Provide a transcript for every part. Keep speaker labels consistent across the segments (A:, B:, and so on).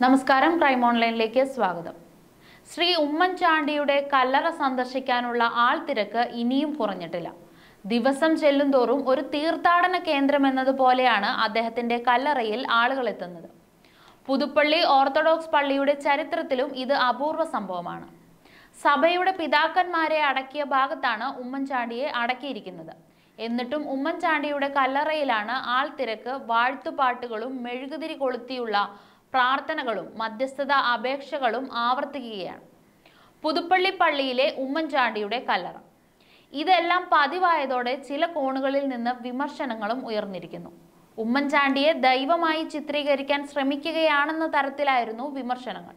A: നമസ്കാരം ക്രൈം ഓൺലൈനിലേക്ക് സ്വാഗതം ശ്രീ ഉമ്മൻചാണ്ടിയുടെ കല്ലറ സന്ദർശിക്കാനുള്ള ആൾ തിരക്ക് ഇനിയും കുറഞ്ഞിട്ടില്ല ദിവസം ചെല്ലുന്തോറും ഒരു തീർത്ഥാടന കേന്ദ്രം എന്നതുപോലെയാണ് അദ്ദേഹത്തിന്റെ കല്ലറയിൽ ആളുകൾ എത്തുന്നത് പുതുപ്പള്ളി ഓർത്തഡോക്സ് പള്ളിയുടെ ചരിത്രത്തിലും ഇത് അപൂർവ സംഭവമാണ് സഭയുടെ പിതാക്കന്മാരെ അടക്കിയ ഭാഗത്താണ് ഉമ്മൻചാണ്ടിയെ അടക്കിയിരിക്കുന്നത് എന്നിട്ടും ഉമ്മൻചാണ്ടിയുടെ കല്ലറയിലാണ് ആൾ തിരക്ക് വാഴ്ത്തുപാട്ടുകളും മെഴുകുതിരി കൊളുത്തിയുള്ള പ്രാർത്ഥനകളും മധ്യസ്ഥത അപേക്ഷകളും ആവർത്തിക്കുകയാണ് പുതുപ്പള്ളി പള്ളിയിലെ ഉമ്മൻചാണ്ടിയുടെ കല്ലറ ഇതെല്ലാം പതിവായതോടെ ചില കോണുകളിൽ നിന്ന് വിമർശനങ്ങളും ഉയർന്നിരിക്കുന്നു ഉമ്മൻചാണ്ടിയെ ദൈവമായി ചിത്രീകരിക്കാൻ ശ്രമിക്കുകയാണെന്ന തരത്തിലായിരുന്നു വിമർശനങ്ങൾ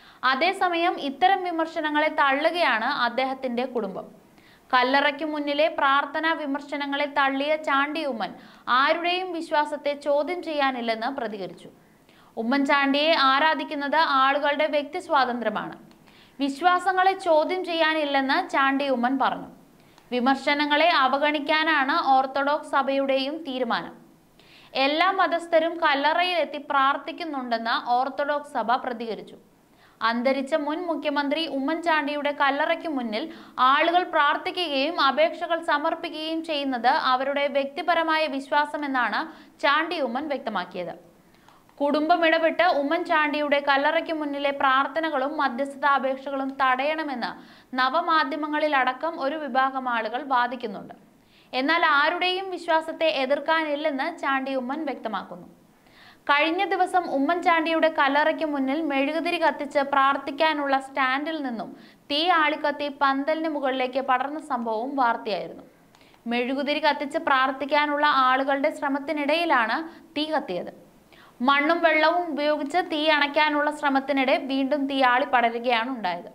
A: അതേസമയം ഇത്തരം വിമർശനങ്ങളെ തള്ളുകയാണ് അദ്ദേഹത്തിന്റെ കുടുംബം കല്ലറയ്ക്ക് മുന്നിലെ പ്രാർത്ഥനാ വിമർശനങ്ങളെ തള്ളിയ ചാണ്ടി ഉമ്മൻ ആരുടെയും വിശ്വാസത്തെ ചോദ്യം ചെയ്യാനില്ലെന്ന് പ്രതികരിച്ചു ഉമ്മൻചാണ്ടിയെ ആരാധിക്കുന്നത് ആളുകളുടെ വ്യക്തി സ്വാതന്ത്ര്യമാണ് വിശ്വാസങ്ങളെ ചോദ്യം ചെയ്യാനില്ലെന്ന് ചാണ്ടി ഉമ്മൻ പറഞ്ഞു വിമർശനങ്ങളെ അവഗണിക്കാനാണ് ഓർത്തഡോക്സ് സഭയുടെയും തീരുമാനം എല്ലാ മതസ്ഥരും കല്ലറയിലെത്തി പ്രാർത്ഥിക്കുന്നുണ്ടെന്ന് ഓർത്തഡോക്സ് സഭ പ്രതികരിച്ചു അന്തരിച്ച മുൻ മുഖ്യമന്ത്രി ഉമ്മൻചാണ്ടിയുടെ കല്ലറയ്ക്ക് മുന്നിൽ ആളുകൾ പ്രാർത്ഥിക്കുകയും അപേക്ഷകൾ സമർപ്പിക്കുകയും ചെയ്യുന്നത് അവരുടെ വ്യക്തിപരമായ വിശ്വാസമെന്നാണ് ചാണ്ടി ഉമ്മൻ വ്യക്തമാക്കിയത് കുടുംബം ഇടപെട്ട് ഉമ്മൻചാണ്ടിയുടെ കല്ലറയ്ക്ക് മുന്നിലെ പ്രാർത്ഥനകളും മധ്യസ്ഥതാപേക്ഷകളും തടയണമെന്ന് നവമാധ്യമങ്ങളിലടക്കം ഒരു വിഭാഗം ആളുകൾ വാദിക്കുന്നുണ്ട് എന്നാൽ ആരുടെയും വിശ്വാസത്തെ എതിർക്കാനില്ലെന്ന് ചാണ്ടി ഉമ്മൻ വ്യക്തമാക്കുന്നു കഴിഞ്ഞ ദിവസം ഉമ്മൻചാണ്ടിയുടെ കല്ലറയ്ക്ക് മുന്നിൽ മെഴുകുതിരി കത്തിച്ച് പ്രാർത്ഥിക്കാനുള്ള സ്റ്റാൻഡിൽ നിന്നും തീ ആളിക്കത്തി പന്തലിന് മുകളിലേക്ക് പടർന്ന സംഭവവും വാർത്തയായിരുന്നു മെഴുകുതിരി കത്തിച്ച് പ്രാർത്ഥിക്കാനുള്ള ആളുകളുടെ ശ്രമത്തിനിടയിലാണ് തീ കത്തിയത് മണ്ണും വെള്ളവും ഉപയോഗിച്ച് തീ അണയ്ക്കാനുള്ള ശ്രമത്തിനിടെ വീണ്ടും തീ ആളി പടരുകയാണ് ഉണ്ടായത്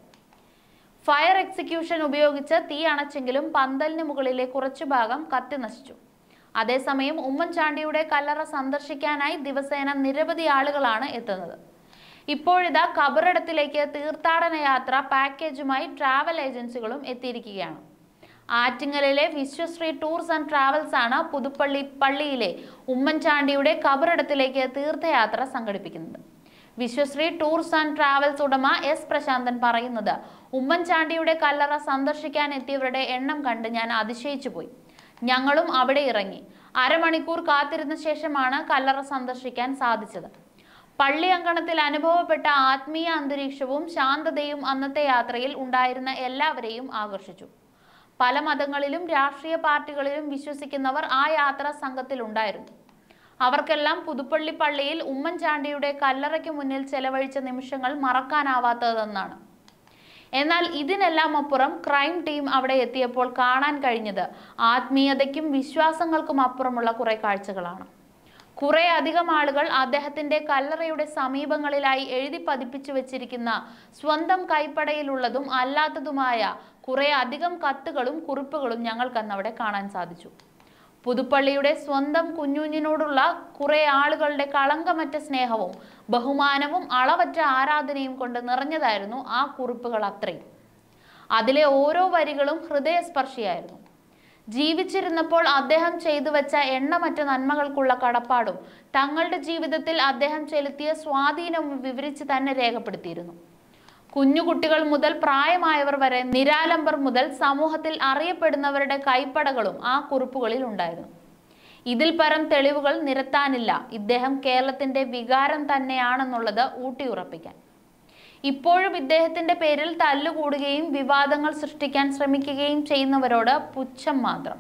A: ഫയർ എക്സിക്യൂഷൻ ഉപയോഗിച്ച് തീ അണച്ചെങ്കിലും പന്തലിന് മുകളിലെ കുറച്ചു ഭാഗം കത്തി നശിച്ചു അതേസമയം ഉമ്മൻചാണ്ടിയുടെ കല്ലറ സന്ദർശിക്കാനായി ദിവസേന നിരവധി ആളുകളാണ് എത്തുന്നത് ഇപ്പോഴിതാ കബറിടത്തിലേക്ക് തീർത്ഥാടന യാത്ര പാക്കേജുമായി ട്രാവൽ ഏജൻസികളും എത്തിയിരിക്കുകയാണ് ആറ്റിങ്ങലിലെ വിശ്വശ്രീ ടൂർസ് ആൻഡ് ട്രാവൽസ് ആണ് പുതുപ്പള്ളി പള്ളിയിലെ ഉമ്മൻചാണ്ടിയുടെ കബറിടത്തിലേക്ക് തീർത്ഥയാത്ര സംഘടിപ്പിക്കുന്നത് വിശ്വശ്രീ ടൂർസ് ആൻഡ് ട്രാവൽസ് ഉടമ എസ് പ്രശാന്തൻ പറയുന്നത് ഉമ്മൻചാണ്ടിയുടെ കല്ലറ സന്ദർശിക്കാൻ എത്തിയവരുടെ എണ്ണം കണ്ട് ഞാൻ അതിശയിച്ചു പോയി ഞങ്ങളും അവിടെ ഇറങ്ങി അരമണിക്കൂർ കാത്തിരുന്ന ശേഷമാണ് കല്ലറ സന്ദർശിക്കാൻ സാധിച്ചത് പള്ളി അങ്കണത്തിൽ അനുഭവപ്പെട്ട ആത്മീയ അന്തരീക്ഷവും ശാന്തതയും അന്നത്തെ യാത്രയിൽ ഉണ്ടായിരുന്ന എല്ലാവരെയും ആകർഷിച്ചു പല മതങ്ങളിലും രാഷ്ട്രീയ പാർട്ടികളിലും വിശ്വസിക്കുന്നവർ ആ യാത്രാ സംഘത്തിൽ ഉണ്ടായിരുന്നു അവർക്കെല്ലാം പുതുപ്പള്ളി പള്ളിയിൽ ഉമ്മൻചാണ്ടിയുടെ കല്ലറയ്ക്ക് മുന്നിൽ ചെലവഴിച്ച നിമിഷങ്ങൾ മറക്കാനാവാത്തതെന്നാണ് എന്നാൽ ഇതിനെല്ലാം അപ്പുറം ക്രൈം ടീം അവിടെ എത്തിയപ്പോൾ കാണാൻ കഴിഞ്ഞത് ആത്മീയതയ്ക്കും വിശ്വാസങ്ങൾക്കും അപ്പുറമുള്ള കുറെ കാഴ്ചകളാണ് കുറെ അധികം ആളുകൾ അദ്ദേഹത്തിന്റെ കല്ലറയുടെ സമീപങ്ങളിലായി എഴുതി പതിപ്പിച്ചു വെച്ചിരിക്കുന്ന സ്വന്തം കൈപ്പടയിലുള്ളതും അല്ലാത്തതുമായ കുറെ അധികം കത്തുകളും കുറിപ്പുകളും ഞങ്ങൾക്കന്ന് അവിടെ കാണാൻ സാധിച്ചു പുതുപ്പള്ളിയുടെ സ്വന്തം കുഞ്ഞുഞ്ഞിനോടുള്ള കുറെ ആളുകളുടെ കളങ്കമറ്റ സ്നേഹവും ബഹുമാനവും അളവറ്റ ആരാധനയും കൊണ്ട് നിറഞ്ഞതായിരുന്നു ആ കുറിപ്പുകൾ അത്രയും അതിലെ ഓരോ വരികളും ഹൃദയസ്പർശിയായിരുന്നു ജീവിച്ചിരുന്നപ്പോൾ അദ്ദേഹം ചെയ്തു വെച്ച എണ്ണമറ്റ നന്മകൾക്കുള്ള കടപ്പാടും തങ്ങളുടെ ജീവിതത്തിൽ അദ്ദേഹം ചെലുത്തിയ സ്വാധീനവും വിവരിച്ച് തന്നെ രേഖപ്പെടുത്തിയിരുന്നു കുഞ്ഞുകുട്ടികൾ മുതൽ പ്രായമായവർ വരെ നിരാലംബർ മുതൽ സമൂഹത്തിൽ അറിയപ്പെടുന്നവരുടെ കൈപ്പടകളും ആ കുറിപ്പുകളിൽ ഉണ്ടായിരുന്നു ഇതിൽ പരം തെളിവുകൾ നിരത്താനില്ല ഇദ്ദേഹം കേരളത്തിന്റെ വികാരം തന്നെയാണെന്നുള്ളത് ഊട്ടിയുറപ്പിക്കാൻ ഇപ്പോഴും ഇദ്ദേഹത്തിന്റെ പേരിൽ തല്ലുകൂടുകയും വിവാദങ്ങൾ സൃഷ്ടിക്കാൻ ശ്രമിക്കുകയും ചെയ്യുന്നവരോട് പുച്ഛം മാത്രം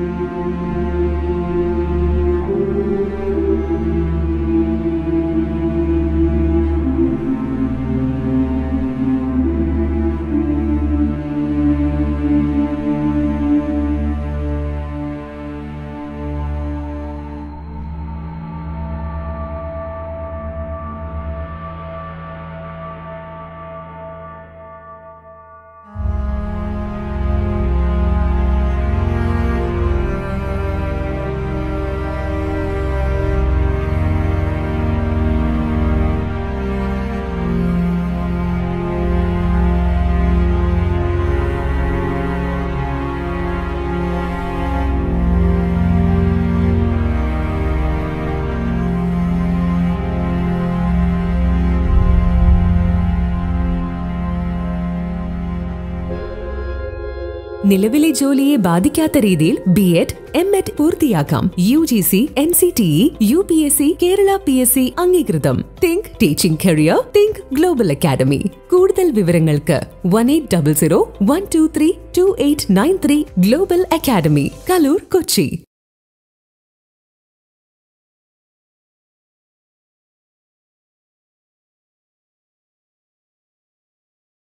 B: നിലവിലെ ജോലിയെ ബാധിക്കാത്ത രീതിയിൽ ബി എഡ് എം എഡ് പൂർത്തിയാക്കാം U G C N C T E U P S C Kerala P S C അംഗീകൃതം think teaching career think global academy കൂടുതൽ വിവരങ്ങൾക്ക് one eight double zero one two three two eight nine three global academy Kaloor Kochi